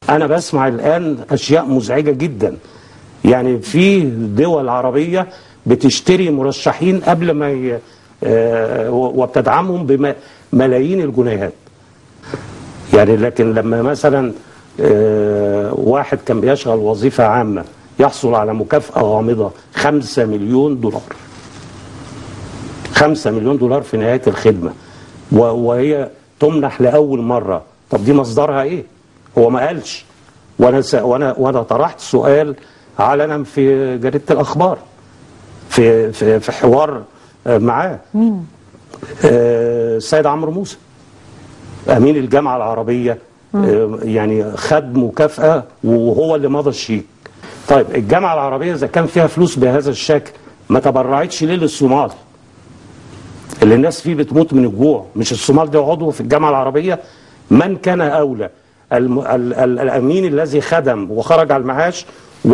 انا بسمع الان اشياء مزعجه جدا يعني في دول عربيه بتشتري مرشحين قبل ما ي... آه، وبتدعمهم بملايين الجنيهات يعني لكن لما مثلا آه، واحد كان بيشغل وظيفه عامه يحصل على مكافاه غامضه 5 مليون دولار 5 مليون دولار في نهايه الخدمه و- وهي تمنح لاول مره طب دي مصدرها ايه هو ما قالش وانا س... وانا وانا طرحت سؤال علنا في جريده الاخبار في في في حوار آه، معاه مين؟ آه، السيد عمرو موسى امين الجامعه العربيه آه، يعني خد مكافاه وهو اللي مضى الشيك طيب الجامعه العربيه اذا كان فيها فلوس بهذا الشكل ما تبرعتش ليه للصومال اللي الناس فيه بتموت من الجوع مش الصومال ده عضو في الجامعه العربيه من كان اولى الم... ال... ال... الامين الذي خدم وخرج على المعاش